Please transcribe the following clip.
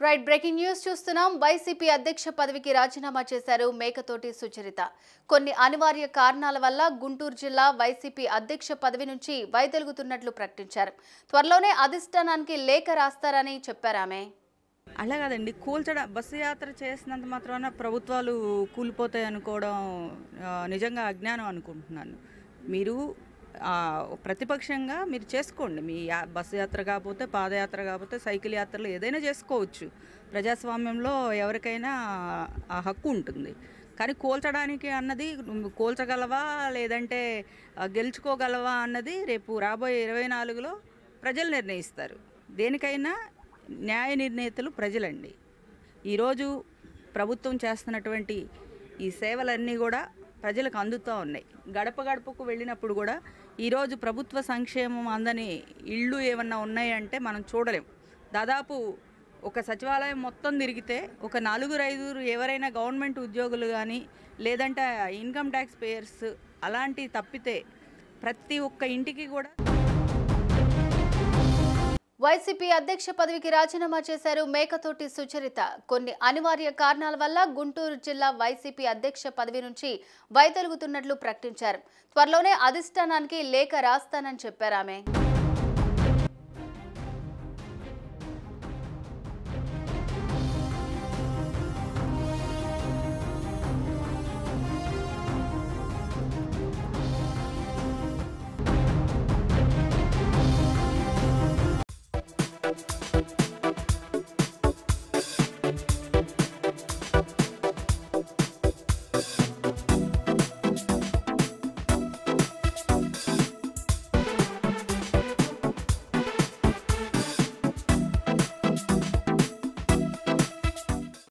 right breaking news చూస్తున్నాం వైసీపీ అధ్యక్ష పదవికి రాజీనామా చేశారు మేకతోటి సుచరిత కొన్ని అనివార్య కారణాల వల్ల గుంటూరు జిల్లా వైసీపీ అధ్యక్ష పదవి నుంచి వైదొలుగుతున్నట్లు ప్రకటించారు త్వరలోనే అధిష్టానానికి లేఖ రాస్తారని చెప్పారు ఆమె అలా కాదండి కూల్చడం బస్సు యాత్ర చేసినంత మాత్రాన ప్రభుత్వాలు కూలిపోతాయి అనుకోవడం ఆ, నిజంగా అజ్ఞానం అనుకుంటున్నాను మీరు ఆ, ప్రతిపక్షంగా మీరు చేసుకోండి మీ యా- బస్సు యాత్ర కాకపోతే పాదయాత్ర కాకపోతే సైకిల్ యాత్రలు ఏదైనా చేసుకోవచ్చు ప్రజాస్వామ్యంలో ఎవరికైనా ఆ హక్కు ఉంటుంది కానీ కూల్చడానికి అన్నది నువ్వు కూల్చగలవా లేదంటే ఆ, గెలుచుకోగలవా అన్నది రేపు రాబోయే ఇరవై నాలుగులో ప్రజలు నిర్ణయిస్తారు దేనికైనా న్యాయ నిర్ణేతలు ప్రజలండి ఈరోజు ప్రభుత్వం చేస్తున్నటువంటి ఈ సేవలన్నీ కూడా ప్రజలకు అందుతూ ఉన్నాయి గడప గడపకు వెళ్ళినప్పుడు కూడా ఈరోజు ప్రభుత్వ సంక్షేమం అందని ఇళ్ళు ఏమన్నా ఉన్నాయంటే మనం చూడలేం దాదాపు ఒక సచివాలయం మొత్తం తిరిగితే ఒక నలుగురు ఐదుగురు ఎవరైనా గవర్నమెంట్ ఉద్యోగులు కానీ లేదంటే ఇన్కమ్ ట్యాక్స్ పేయర్స్ అలాంటి తప్పితే ప్రతి ఒక్క ఇంటికి కూడా వైసీపీ అధ్యక్ష పదవికి రాజీనామా చేశారు మేకతోటి సుచరిత కొన్ని అనివార్య కారణాల వల్ల గుంటూరు జిల్లా వైసీపీ అధ్యక్ష పదవి నుంచి వైదొలుగుతున్నట్లు ప్రకటించారు త్వరలోనే అధిష్టానానికి లేఖ రాస్తానని చెప్పారు ఆమె